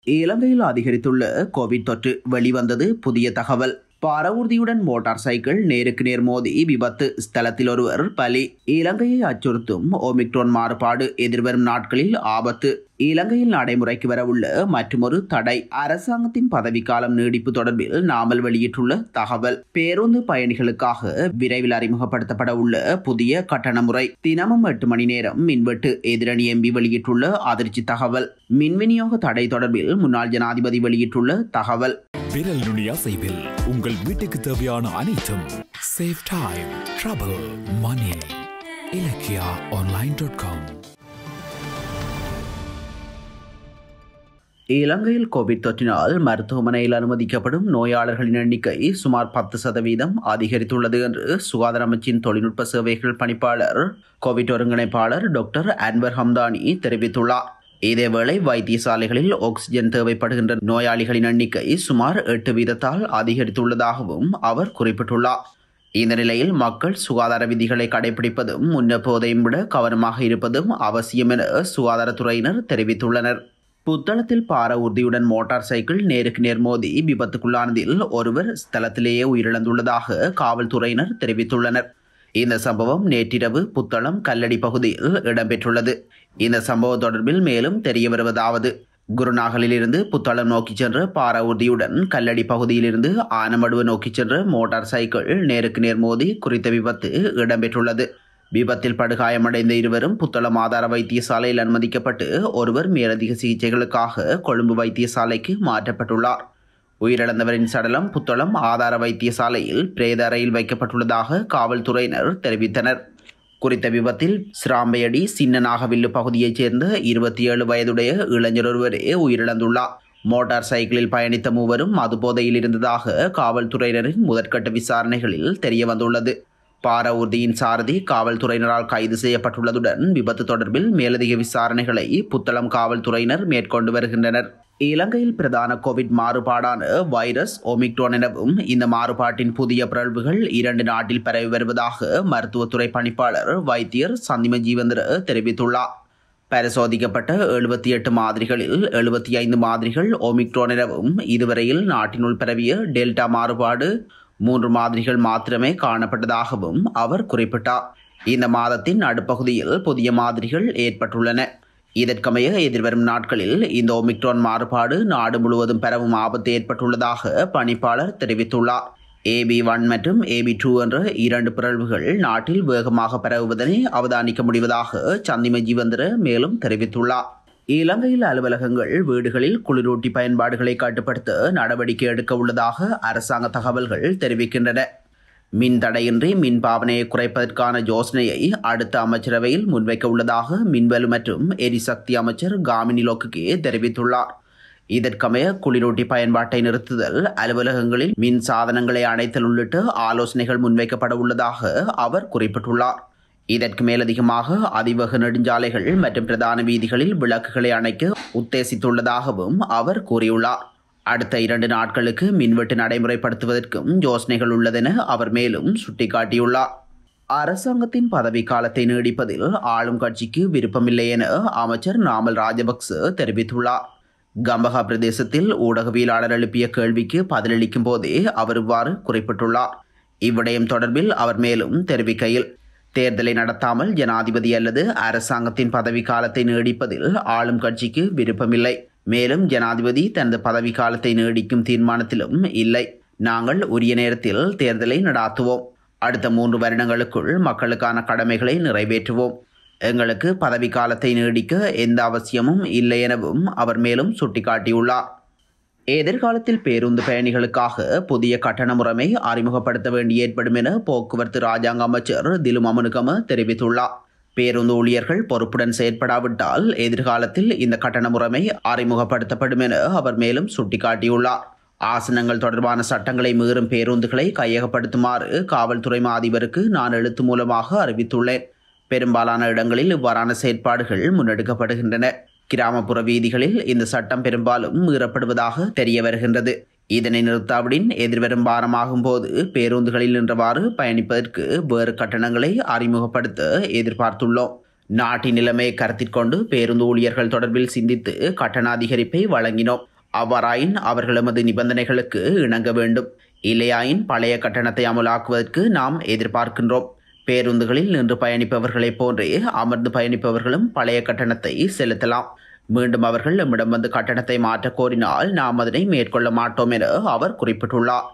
இலங்கையில் அதிகரித்துள்ள கோவிட் தொற்று வெளிவந்தது புதிய தகவல் பாரவூர்தியுடன் மோட்டார் சைக்கிள் நேருக்கு நேர் மோதி விபத்து ஸ்தலத்தில் ஒருவர் பலி இலங்கையை அச்சுறுத்தும் ஒமிக்ரோன் மாறுபாடு எதிர்வரும் நாட்களில் ஆபத்து இலங்கையில் நடைமுறைக்கு வரவுள்ள மற்றொரு தடை அரசாங்கத்தின் பதவிக்காலம் நீடிப்பு தொடர்பில் நாமல் வெளியிட்டுள்ள தகவல் பேருந்து பயணிகளுக்காக விரைவில் அறிமுகப்படுத்தப்பட உள்ள புதிய கட்டண முறை தினமும் எட்டு மணி நேரம் மின்வெட்டு எதிரணி எம்பி வெளியிட்டுள்ள அதிர்ச்சி தகவல் மின் விநியோக தடை தொடர்பில் முன்னாள் ஜனாதிபதி வெளியிட்டுள்ள தகவல் விரல் நுனி அசைவில் உங்கள் வீட்டுக்கு தேவையான அனைத்தும் save time trouble money Ilakkiya online dot com இலங்கையில் கோவிட் தொற்றினால் மருத்துவமனையில் அனுமதிக்கப்படும் நோயாளர்களின் எண்ணிக்கை சுமார் பத்து சதவீதம் அதிகரித்துள்ளது என்று சுகாதார அமைச்சின் தொழில்நுட்ப சேவைகள் பணிப்பாளர் கோவிட் ஒருங்கிணைப்பாளர் டாக்டர் அன்வர் ஹம்தானி தெரிவித்துள்ளார் இதேவேளை வைத்தியசாலைகளில் ஆக்சிஜன் தேவைப்படுகின்ற நோயாளிகளின் எண்ணிக்கை சுமார் எட்டு வீதத்தால் அதிகரித்துள்ளதாகவும் அவர் குறிப்பிட்டுள்ளார் இந்த நிலையில் மக்கள் சுகாதார விதிகளை கடைபிடிப்பதும் முன்னெப்போதையும் விட கவனமாக இருப்பதும் அவசியம் என சுகாதாரத்துறையினர் தெரிவித்துள்ளனர் புத்தளத்தில் பார உறுதியுடன் மோட்டார் சைக்கிள் நேருக்கு நேர் மோதி விபத்துக்குள்ளானதில் ஒருவர் ஸ்தலத்திலேயே உயிரிழந்துள்ளதாக காவல்துறையினர் தெரிவித்துள்ளனர் இந்த சம்பவம் நேற்றிரவு புத்தளம் கல்லடி பகுதியில் இடம்பெற்றுள்ளது இந்த சம்பவம் தொடர்பில் மேலும் தெரிய வருவதாவது குருநாகலிலிருந்து புத்தளம் நோக்கி சென்ற பார உறுதியுடன் கல்லடி பகுதியிலிருந்து ஆனமடுவு நோக்கி சென்ற மோட்டார் சைக்கிள் நேருக்கு நேர் மோதி குறித்த விபத்து இடம்பெற்றுள்ளது விபத்தில் படுகாயமடைந்த இருவரும் புத்தளம் ஆதார வைத்தியசாலையில் அனுமதிக்கப்பட்டு ஒருவர் மேலதிக சிகிச்சைகளுக்காக கொழும்பு வைத்தியசாலைக்கு மாற்றப்பட்டுள்ளார் உயிரிழந்தவரின் சடலம் புத்தளம் ஆதார வைத்தியசாலையில் பிரேத அறையில் வைக்கப்பட்டுள்ளதாக காவல்துறையினர் தெரிவித்தனர் குறித்த விபத்தில் சிராம்பையடி சின்னநாகவில்லு பகுதியைச் சேர்ந்த இருபத்தி ஏழு வயதுடைய இளைஞர் ஒருவரே உயிரிழந்துள்ளார் மோட்டார் சைக்கிளில் பயணித்த மூவரும் மதுபோதையில் இருந்ததாக காவல்துறையினரின் முதற்கட்ட விசாரணைகளில் தெரிய வந்துள்ளது பார ஊர்தியின் சாரதி காவல்துறையினரால் கைது செய்யப்பட்டுள்ளதுடன் விபத்து தொடர்பில் மேலதிக விசாரணைகளை புத்தளம் காவல்துறையினர் மேற்கொண்டு வருகின்றனர் இலங்கையில் பிரதான கோவிட் மாறுபாடான வைரஸ் ஒமிக்ரோன் எனவும் இந்த மாறுபாட்டின் புதிய பிறழ்வுகள் இரண்டு நாட்டில் பரவி வருவதாக மருத்துவத்துறை பணிப்பாளர் வைத்தியர் சந்திம ஜீவந்திர தெரிவித்துள்ளார் பரிசோதிக்கப்பட்ட எழுபத்தி எட்டு மாதிரிகளில் எழுபத்தி ஐந்து மாதிரிகள் ஒமிக்ரோன் எனவும் இதுவரையில் நாட்டினுள் பரவிய டெல்டா மாறுபாடு மூன்று மாதிரிகள் மாத்திரமே காணப்பட்டதாகவும் அவர் குறிப்பிட்டார் இந்த மாதத்தின் நடுப்பகுதியில் புதிய மாதிரிகள் ஏற்பட்டுள்ளன இதற்கமைய எதிர்வரும் நாட்களில் இந்த ஒமிக்ரோன் மாறுபாடு நாடு முழுவதும் பரவும் ஆபத்து ஏற்பட்டுள்ளதாக பணிப்பாளர் தெரிவித்துள்ளார் ஏபி ஒன் மற்றும் ஏபி டூ என்ற இரண்டு பிறழ்வுகள் நாட்டில் வேகமாக பரவுவதனை அவதானிக்க முடிவதாக சந்திம ஜீவந்திர மேலும் தெரிவித்துள்ளார் இலங்கையில் அலுவலகங்கள் வீடுகளில் குளிரூட்டி பயன்பாடுகளை கட்டுப்படுத்த நடவடிக்கை எடுக்க உள்ளதாக அரசாங்க தகவல்கள் தெரிவிக்கின்றன மின் தடையின்றி மின் பாவனையை குறைப்பதற்கான யோசனையை அடுத்த அமைச்சரவையில் முன்வைக்க உள்ளதாக மின்வலு மற்றும் எரிசக்தி அமைச்சர் காமினி லோக்குகே தெரிவித்துள்ளார் இதற்கமைய குளிரூட்டி பயன்பாட்டை நிறுத்துதல் அலுவலகங்களில் மின் சாதனங்களை அணைத்தல் உள்ளிட்ட ஆலோசனைகள் முன்வைக்கப்பட உள்ளதாக அவர் குறிப்பிட்டுள்ளார் இதற்கு மேலதிகமாக அதிவேக நெடுஞ்சாலைகள் மற்றும் பிரதான வீதிகளில் விளக்குகளை அணைக்க உத்தேசித்துள்ளதாகவும் அவர் கூறியுள்ளார் அடுத்த இரண்டு நாட்களுக்கு மின்வெட்டு நடைமுறைப்படுத்துவதற்கும் யோசனைகள் உள்ளதென அவர் மேலும் சுட்டிக்காட்டியுள்ளார் அரசாங்கத்தின் பதவி காலத்தை நீடிப்பதில் ஆளும் கட்சிக்கு விருப்பமில்லை என அமைச்சர் நாமல் ராஜபக்ச தெரிவித்துள்ளார் கம்பஹா பிரதேசத்தில் ஊடகவியலாளர் எழுப்பிய கேள்விக்கு பதிலளிக்கும் போதே அவர் இவ்வாறு குறிப்பிட்டுள்ளார் இவ்விடயம் தொடர்பில் அவர் மேலும் தெரிவிக்கையில் தேர்தலை நடத்தாமல் ஜனாதிபதி அல்லது அரசாங்கத்தின் பதவி காலத்தை நீடிப்பதில் ஆளும் கட்சிக்கு விருப்பமில்லை மேலும் ஜனாதிபதி தனது பதவி காலத்தை நீடிக்கும் தீர்மானத்திலும் இல்லை நாங்கள் உரிய நேரத்தில் தேர்தலை நடாத்துவோம் அடுத்த மூன்று வருடங்களுக்குள் மக்களுக்கான கடமைகளை நிறைவேற்றுவோம் எங்களுக்கு பதவி காலத்தை நீடிக்க எந்த அவசியமும் இல்லை எனவும் அவர் மேலும் சுட்டிக்காட்டியுள்ளார் எதிர்காலத்தில் பேருந்து பயணிகளுக்காக புதிய கட்டண முறைமை அறிமுகப்படுத்த வேண்டி ஏற்படும் என போக்குவரத்து ராஜாங்க அமைச்சர் திலும் அமனுகம தெரிவித்துள்ளார் பேருந்து ஊழியர்கள் பொறுப்புடன் செயற்படாவிட்டால் எதிர்காலத்தில் இந்த கட்டண முறைமை அறிமுகப்படுத்தப்படும் என அவர் மேலும் சுட்டிக்காட்டியுள்ளார் ஆசனங்கள் தொடர்பான சட்டங்களை மீறும் பேருந்துகளை கையகப்படுத்துமாறு காவல்துறை அதிபருக்கு நான் எழுத்து மூலமாக அறிவித்துள்ளேன் பெரும்பாலான இடங்களில் இவ்வாறான செயற்பாடுகள் முன்னெடுக்கப்படுகின்றன கிராமப்புற வீதிகளில் இந்த சட்டம் பெரும்பாலும் மீறப்படுவதாக தெரிய வருகின்றது இதனை நிறுத்தாவிடின் எதிர்வரும் வாரமாகும் போது பேருந்துகளில் நின்றவாறு பயணிப்பதற்கு வேறு கட்டணங்களை அறிமுகப்படுத்த எதிர்பார்த்துள்ளோம் நாட்டின் நிலைமையை கருத்தில் கொண்டு பேருந்து ஊழியர்கள் தொடர்பில் சிந்தித்து கட்டண அதிகரிப்பை வழங்கினோம் அவ்வாறாயின் அவர்கள் எமது நிபந்தனைகளுக்கு இணங்க வேண்டும் இல்லையாயின் பழைய கட்டணத்தை அமலாக்குவதற்கு நாம் எதிர்பார்க்கின்றோம் பேருந்துகளில் நின்று பயணிப்பவர்களைப் போன்றே அமர்ந்து பயணிப்பவர்களும் பழைய கட்டணத்தை செலுத்தலாம் மீண்டும் அவர்கள் நம்மிடம் வந்து கட்டணத்தை மாற்ற கோரினால் நாம் அதனை மேற்கொள்ள மாட்டோம் என அவர் குறிப்பிட்டுள்ளார்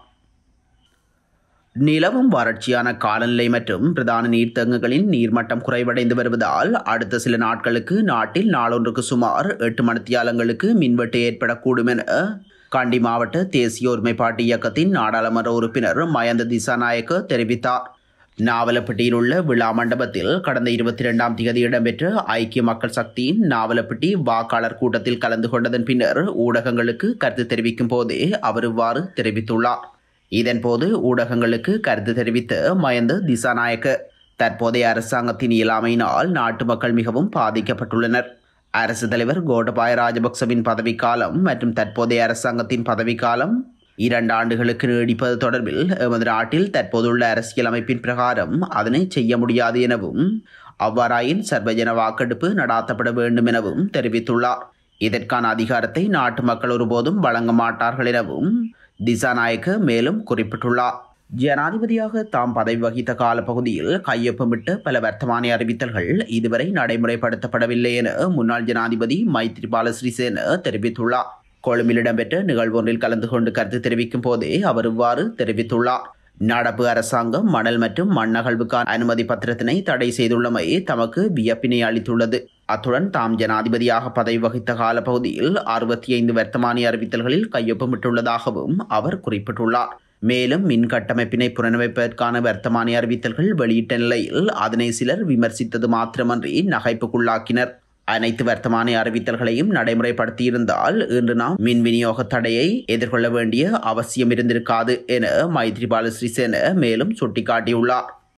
நிலவும் வறட்சியான காலநிலை மற்றும் பிரதான நீர்த்தங்கங்களின் நீர்மட்டம் குறைவடைந்து வருவதால் அடுத்த சில நாட்களுக்கு நாட்டில் நாளொன்றுக்கு சுமார் எட்டு மணித்தியாலங்களுக்கு மின்வெட்டு ஏற்படக்கூடும் என கண்டி மாவட்ட தேசிய ஒருமைப்பாட்டு இயக்கத்தின் நாடாளுமன்ற உறுப்பினர் மயந்த திசாநாயக்க தெரிவித்தார் நாவலப்பட்டியில் உள்ள விழா மண்டபத்தில் கடந்த இருபத்தி இரண்டாம் தேதி இடம்பெற்ற ஐக்கிய மக்கள் சக்தியின் நாவலப்பட்டி வாக்காளர் கூட்டத்தில் கலந்து கொண்டதன் பின்னர் ஊடகங்களுக்கு கருத்து தெரிவிக்கும் போதே அவர் இவ்வாறு தெரிவித்துள்ளார் இதன்போது ஊடகங்களுக்கு கருத்து தெரிவித்த மயந்த திசாநாயக்க தற்போதைய அரசாங்கத்தின் இயலாமையினால் நாட்டு மக்கள் மிகவும் பாதிக்கப்பட்டுள்ளனர் அரசு தலைவர் கோட்டபாய ராஜபக்சவின் பதவிக்காலம் மற்றும் தற்போதைய அரசாங்கத்தின் பதவிக்காலம் இரண்டு ஆண்டுகளுக்கு நீடிப்பது தொடர்பில் எமது நாட்டில் தற்போதுள்ள அரசியல் அமைப்பின் பிரகாரம் அதனை செய்ய முடியாது எனவும் அவ்வாறாயின் சர்வஜன வாக்கெடுப்பு நடாத்தப்பட வேண்டும் எனவும் தெரிவித்துள்ளார் இதற்கான அதிகாரத்தை நாட்டு மக்கள் ஒருபோதும் வழங்க மாட்டார்கள் எனவும் திசாநாயக்க மேலும் குறிப்பிட்டுள்ளார் ஜனாதிபதியாக தாம் பதவி வகித்த காலப்பகுதியில் கையொப்பமிட்ட பல வர்த்தமானி அறிவித்தல்கள் இதுவரை நடைமுறைப்படுத்தப்படவில்லை என முன்னாள் ஜனாதிபதி மைத்ரிபால சிறிசேன தெரிவித்துள்ளார் கொழும்பில் இடம்பெற்ற நிகழ்வொன்றில் கலந்து கொண்டு கருத்து தெரிவிக்கும் போதே அவர் இவ்வாறு தெரிவித்துள்ளார் நடப்பு அரசாங்கம் மணல் மற்றும் மண்ணகழ்வுக்கான அனுமதி பத்திரத்தினை தடை செய்துள்ளமை தமக்கு வியப்பினை அளித்துள்ளது அத்துடன் தாம் ஜனாதிபதியாக பதவி வகித்த காலப்பகுதியில் அறுபத்தி ஐந்து வர்த்தமானி அறிவித்தல்களில் கையொப்பமிட்டுள்ளதாகவும் அவர் குறிப்பிட்டுள்ளார் மேலும் மின் கட்டமைப்பினை புனரமைப்பதற்கான வர்த்தமானி அறிவித்தல்கள் வெளியிட்ட நிலையில் அதனை சிலர் விமர்சித்தது மாத்திரமன்றி நகைப்புக்குள்ளாக்கினர் அனைத்து வர்த்தமானி அறிவித்தல்களையும் நடைமுறைப்படுத்தியிருந்தால் இன்று நாம் மின் விநியோக தடையை எதிர்கொள்ள வேண்டிய அவசியம் இருந்திருக்காது என மைத்ரிபால சிறிசேன மேலும் சுட்டிக்காட்டியுள்ளார்